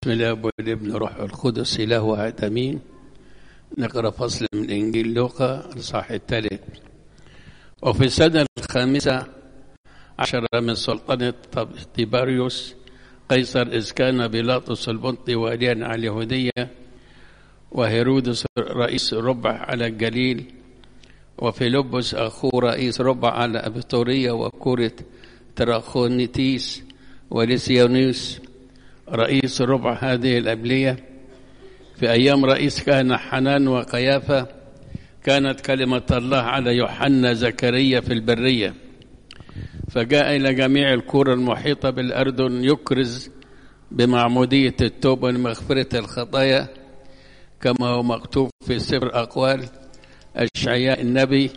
بسم الله والابن روح القدس إله واحد أمين نقرأ فصل من إنجيل لوقا الصح الثالث وفي السنة الخامسة عشر من سلطنة تيباريوس قيصر إذ كان بيلاطس البنطي واليا على اليهودية وهيرودس رئيس ربع على الجليل وفيلبس أخوه رئيس ربع على أبيطورية وكورة تراخونيتيس وليسيونيوس رئيس ربع هذه الأبلية في أيام رئيس كان حنان وقيافة كانت كلمة الله على يوحنا زكريا في البرية فجاء إلى جميع القرى المحيطة بالأردن يكرز بمعمودية التوبة لمغفرة الخطايا كما هو مكتوب في سفر أقوال أشعياء النبي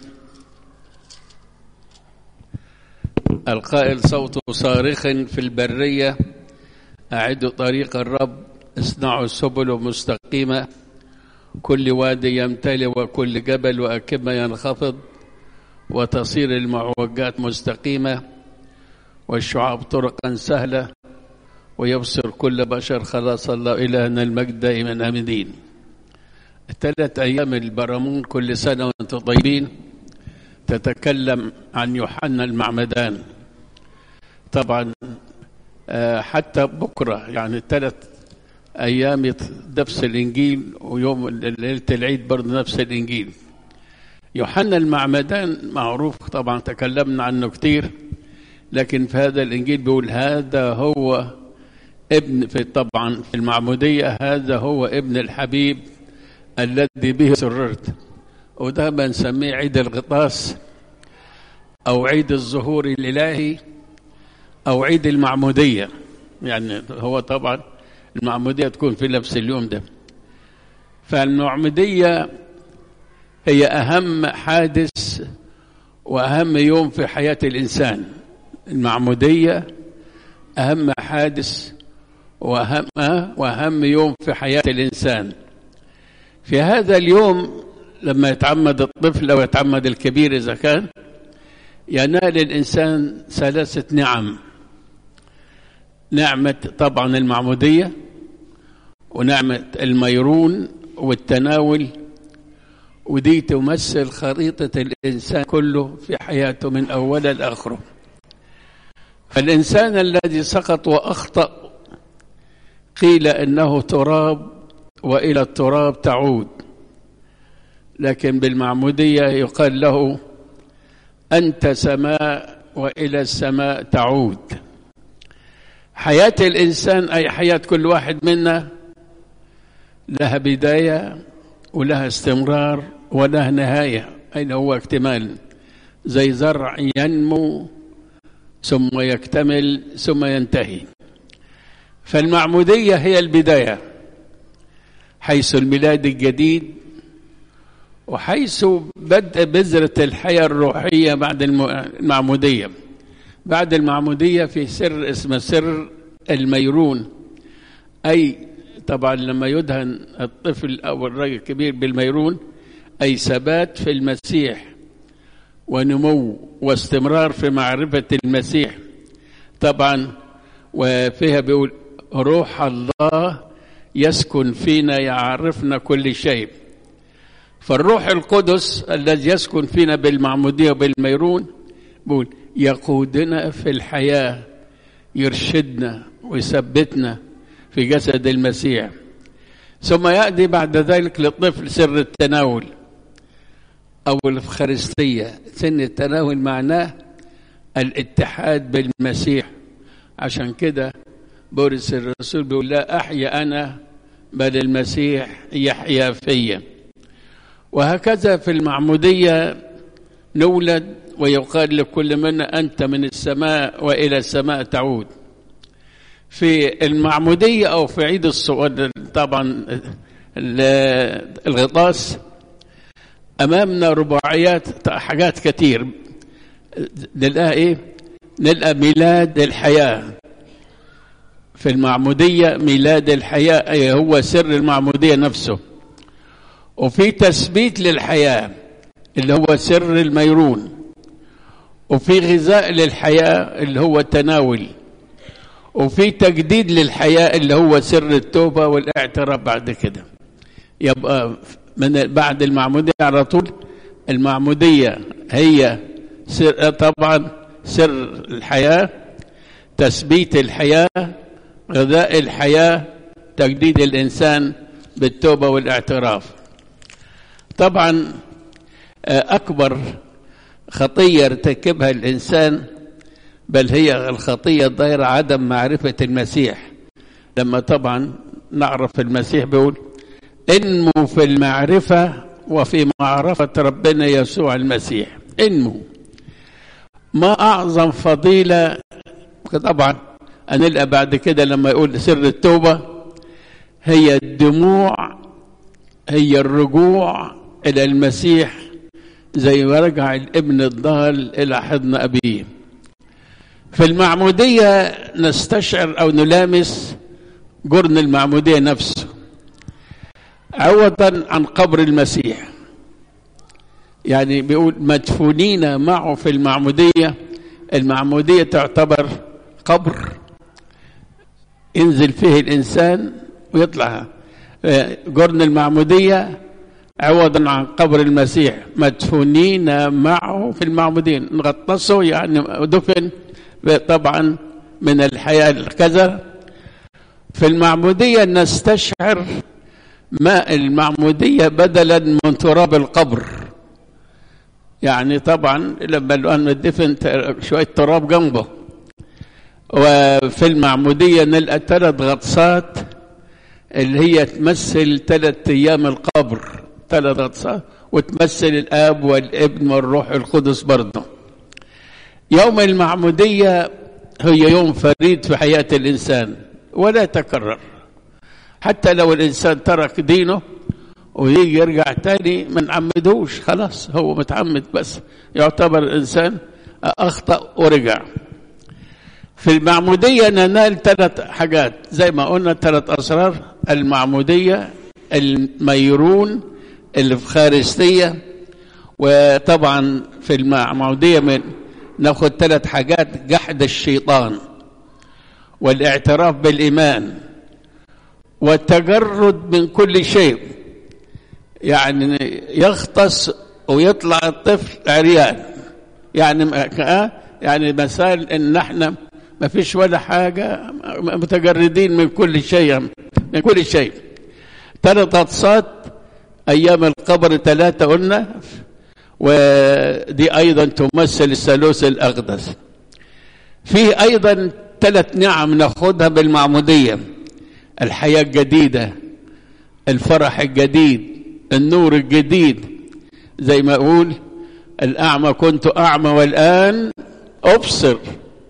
القائل صوت صارخ في البرية أعدوا طريق الرب اصنعوا السبل مستقيمة كل وادي يمتلئ وكل جبل وأكمة ينخفض وتصير المعوجات مستقيمة والشعاب طرقا سهلة ويبصر كل بشر خلاص الله إلهنا المجد دائما آمدين الثلاث أيام البرامون كل سنة وأنتم طيبين تتكلم عن يوحنا المعمدان طبعا حتى بكرة يعني ثلاث أيام نفس الإنجيل ويوم ليلة العيد برضه نفس الإنجيل يوحنا المعمدان معروف طبعا تكلمنا عنه كتير لكن في هذا الإنجيل بيقول هذا هو ابن في طبعا في المعمودية هذا هو ابن الحبيب الذي به سررت وده بنسميه عيد الغطاس أو عيد الظهور الإلهي أو عيد المعمودية يعني هو طبعا المعمودية تكون في نفس اليوم ده فالمعمودية هي أهم حادث وأهم يوم في حياة الإنسان المعمودية أهم حادث وأهم, وأهم يوم في حياة الإنسان في هذا اليوم لما يتعمد الطفل أو يتعمد الكبير إذا كان ينال الإنسان ثلاثة نعم نعمة طبعا المعمودية ونعمة الميرون والتناول ودي تمثل خريطة الإنسان كله في حياته من أولها لآخره فالإنسان الذي سقط وأخطأ قيل إنه تراب وإلى التراب تعود لكن بالمعمودية يقال له أنت سماء وإلى السماء تعود حياة الإنسان أي حياة كل واحد منا لها بداية ولها استمرار ولها نهاية أين هو اكتمال زي زرع ينمو ثم يكتمل ثم ينتهي فالمعمودية هي البداية حيث الميلاد الجديد وحيث بدء بذرة الحياة الروحية بعد المعمودية بعد المعمودية في سر اسمه سر الميرون أي طبعا لما يدهن الطفل أو الرجل الكبير بالميرون أي ثبات في المسيح ونمو واستمرار في معرفة المسيح طبعا وفيها بيقول روح الله يسكن فينا يعرفنا كل شيء فالروح القدس الذي يسكن فينا بالمعمودية وبالميرون بيقول يقودنا في الحياة يرشدنا ويثبتنا في جسد المسيح ثم يأتي بعد ذلك للطفل سر التناول أو الإفخارستية سن التناول معناه الاتحاد بالمسيح عشان كده بولس الرسول بيقول لا أحيا أنا بل المسيح يحيا فيا وهكذا في المعمودية نولد ويقال لكل منا أنت من السماء وإلى السماء تعود في المعمودية أو في عيد الصور طبعا الغطاس أمامنا رباعيات حاجات كتير نلقى إيه نلقى ميلاد الحياة في المعمودية ميلاد الحياة أي هو سر المعمودية نفسه وفي تثبيت للحياة اللي هو سر الميرون وفي غذاء للحياة اللي هو التناول وفي تجديد للحياة اللي هو سر التوبة والاعتراف بعد كده يبقى من بعد المعمودية على طول المعمودية هي سر طبعا سر الحياة تثبيت الحياة غذاء الحياة تجديد الإنسان بالتوبة والاعتراف طبعا أكبر خطية ارتكبها الإنسان بل هي الخطية الظاهرة عدم معرفة المسيح لما طبعا نعرف المسيح بيقول انمو في المعرفة وفي معرفة ربنا يسوع المسيح انمو ما أعظم فضيلة طبعا هنلقى بعد كده لما يقول سر التوبة هي الدموع هي الرجوع إلى المسيح زي ما رجع الابن الضال إلى حضن أبيه في المعمودية نستشعر أو نلامس جرن المعمودية نفسه عوضا عن قبر المسيح يعني بيقول مدفونين معه في المعمودية المعمودية تعتبر قبر ينزل فيه الإنسان ويطلع جرن المعمودية عوضا عن قبر المسيح مدفونين معه في المعمودين نغطسه يعني دفن طبعا من الحياة كذا في المعمودية نستشعر ماء المعمودية بدلا من تراب القبر يعني طبعا لما الآن الدفن شوية تراب جنبه وفي المعمودية نلقى ثلاث غطسات اللي هي تمثل ثلاث أيام القبر ثلاث غطسات وتمثل الآب والابن والروح القدس برضه يوم المعمودية هي يوم فريد في حياة الإنسان ولا يتكرر حتى لو الإنسان ترك دينه ويجي يرجع تاني ما نعمدوش خلاص هو متعمد بس يعتبر الإنسان أخطأ ورجع في المعمودية ننال ثلاث حاجات زي ما قلنا ثلاث أسرار المعمودية الميرون الفخارستية وطبعا في المعمودية من ناخد ثلاث حاجات جحد الشيطان والاعتراف بالإيمان والتجرد من كل شيء يعني يغطس ويطلع الطفل عريان يعني يعني مثال ان احنا ما فيش ولا حاجة متجردين من كل شيء من كل شيء ثلاث غطسات أيام القبر ثلاثة قلنا ودي أيضا تمثل الثالوث الأقدس فيه أيضا ثلاث نعم ناخدها بالمعمودية الحياة الجديدة الفرح الجديد النور الجديد زي ما أقول الأعمى كنت أعمى والآن أبصر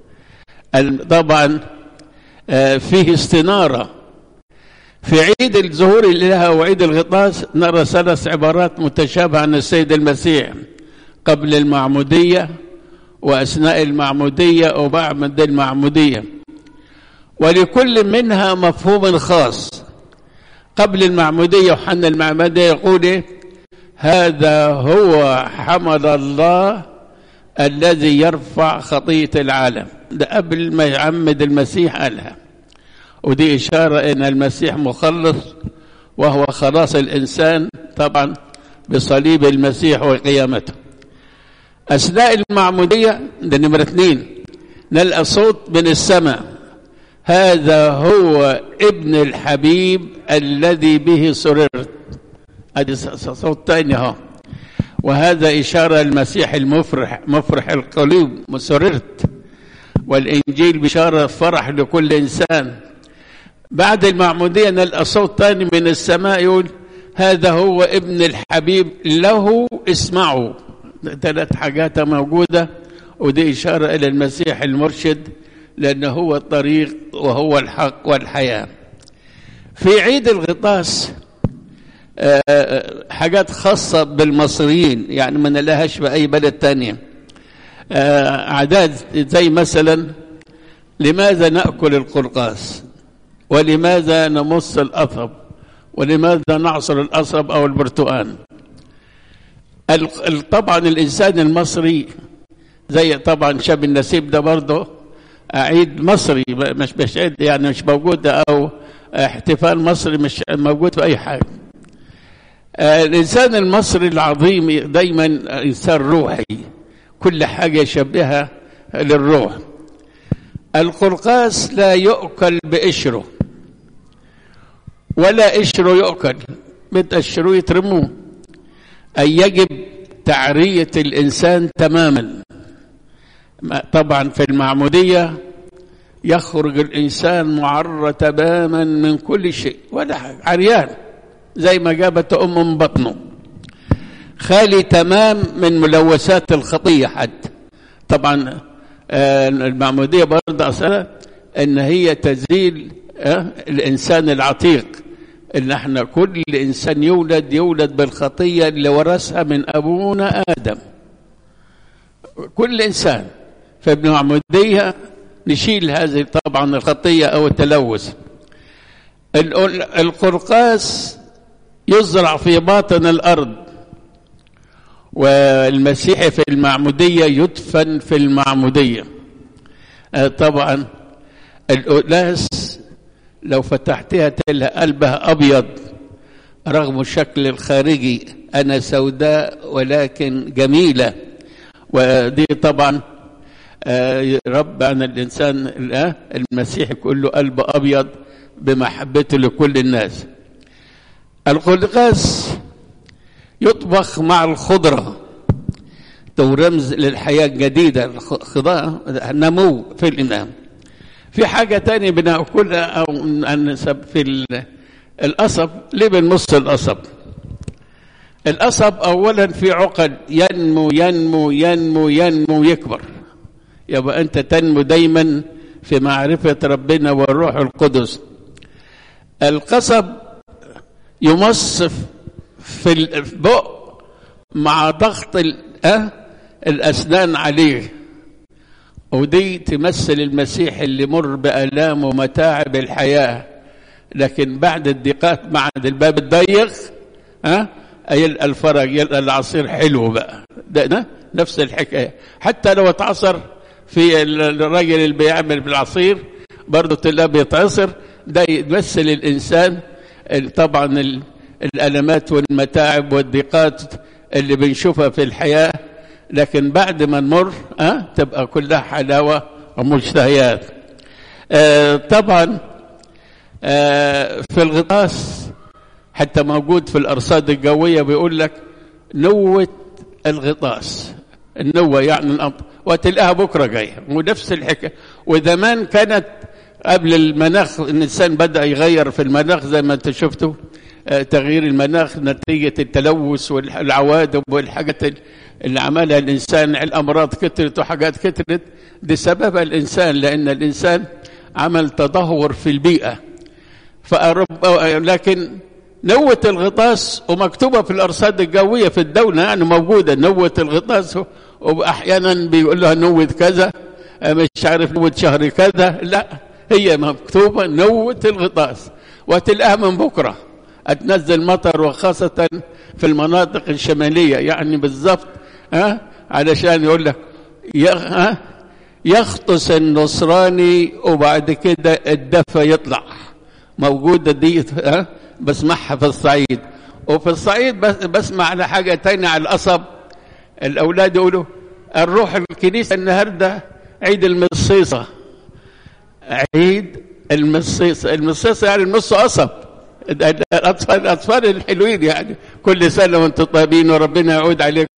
طبعا فيه استنارة في عيد الظهور الإله وعيد الغطاس نرى ثلاث عبارات متشابهة عن السيد المسيح قبل المعمودية وأثناء المعمودية وبعد المعمودية ولكل منها مفهوم خاص قبل المعمودية يوحنا المعمودية يقول إيه؟ هذا هو حمل الله الذي يرفع خطية العالم ده قبل ما يعمد المسيح قالها ودي إشارة إن المسيح مخلص وهو خلاص الإنسان طبعا بصليب المسيح وقيامته أثناء المعمودية ده نمرة اثنين نلقى صوت من السماء هذا هو ابن الحبيب الذي به سررت ادي صوت تاني اهو وهذا إشارة المسيح المفرح مفرح القلوب مسررت والإنجيل بشارة فرح لكل إنسان بعد المعمودية نلقى صوت تاني من السماء يقول هذا هو ابن الحبيب له اسمعوا ثلاث حاجات موجودة ودي إشارة إلى المسيح المرشد لأنه هو الطريق وهو الحق والحياة في عيد الغطاس حاجات خاصة بالمصريين يعني ما نلاقيهاش بأي بلد تانية أعداد زي مثلا لماذا نأكل القرقاس ولماذا نمص الأطب ولماذا نعصر الأصب أو البرتقال طبعا الإنسان المصري زي طبعا شاب النسيب ده برضه عيد مصري مش مش عيد يعني مش موجود او احتفال مصري مش موجود في اي حاجه الانسان المصري العظيم دايما انسان روحي كل حاجه يشبهها للروح القرقاس لا يؤكل بقشره ولا قشره يؤكل بتقشروه يترموه أي يجب تعرية الإنسان تماما طبعا في المعمودية يخرج الإنسان معرى تماما من كل شيء ولا حاجة عريان زي ما جابت أم من بطنه خالي تمام من ملوثات الخطية حتى طبعا المعمودية برضه أصلا إن هي تزيل الإنسان العتيق إن احنا كل إنسان يولد يولد بالخطية اللي ورثها من أبونا آدم كل إنسان فبالمعمودية نشيل هذه طبعا الخطية أو التلوث القرقاس يزرع في باطن الأرض والمسيح في المعمودية يدفن في المعمودية طبعا القلاس لو فتحتها تلها قلبها أبيض رغم الشكل الخارجي أنا سوداء ولكن جميلة ودي طبعا رب عن الإنسان المسيح كله قلب أبيض بمحبته لكل الناس القلقاس يطبخ مع الخضرة تو رمز للحياة الجديدة الخضاء نمو في الإنام في حاجة تانية بناكلها أو في القصب ليه بنمص القصب القصب أولا في عقد ينمو ينمو ينمو ينمو يكبر يبقى أنت تنمو دايما في معرفة ربنا والروح القدس القصب يمص في البق مع ضغط الأسنان عليه ودي تمثل المسيح اللي مر بآلام ومتاعب الحياة لكن بعد الضيقات بعد الباب الضيق ها يلقى الفرج يلقى العصير حلو بقى ده نفس الحكاية حتى لو اتعصر في الراجل اللي بيعمل بالعصير برضه تلاقيه بيتعصر ده يمثل الإنسان طبعا الألمات والمتاعب والضيقات اللي بنشوفها في الحياة لكن بعد ما نمر أه تبقى كلها حلاوة ومشتهيات آه طبعا آه في الغطاس حتى موجود في الأرصاد الجوية بيقول لك نوة الغطاس النوة يعني الأمر وتلاقيها بكرة جاية ونفس الحكاية وزمان كانت قبل المناخ الإنسان بدأ يغير في المناخ زي ما أنت شفتوا تغيير المناخ نتيجة التلوث والعوادم والحاجات اللي عملها الإنسان الأمراض كترت وحاجات كترت دي سببها الإنسان لأن الإنسان عمل تدهور في البيئة فأرب لكن نوة الغطاس ومكتوبة في الأرصاد الجوية في الدولة يعني موجودة نوة الغطاس وأحيانا بيقول لها نوة كذا مش عارف نوة شهر كذا لا هي مكتوبة نوة الغطاس وتلاقيها من بكره هتنزل مطر وخاصة في المناطق الشمالية يعني بالضبط ها علشان يقول لك ها يغطس النصراني وبعد كده الدفى يطلع موجودة دي ها بسمعها في الصعيد وفي الصعيد بس بسمع على حاجة تانية على القصب الأولاد يقولوا نروح الكنيسة النهاردة عيد المصيصة عيد المصيصة المصيصة يعني النص قصب الأطفال الأطفال الحلوين يعني كل سنة وأنتم طيبين وربنا يعود عليكم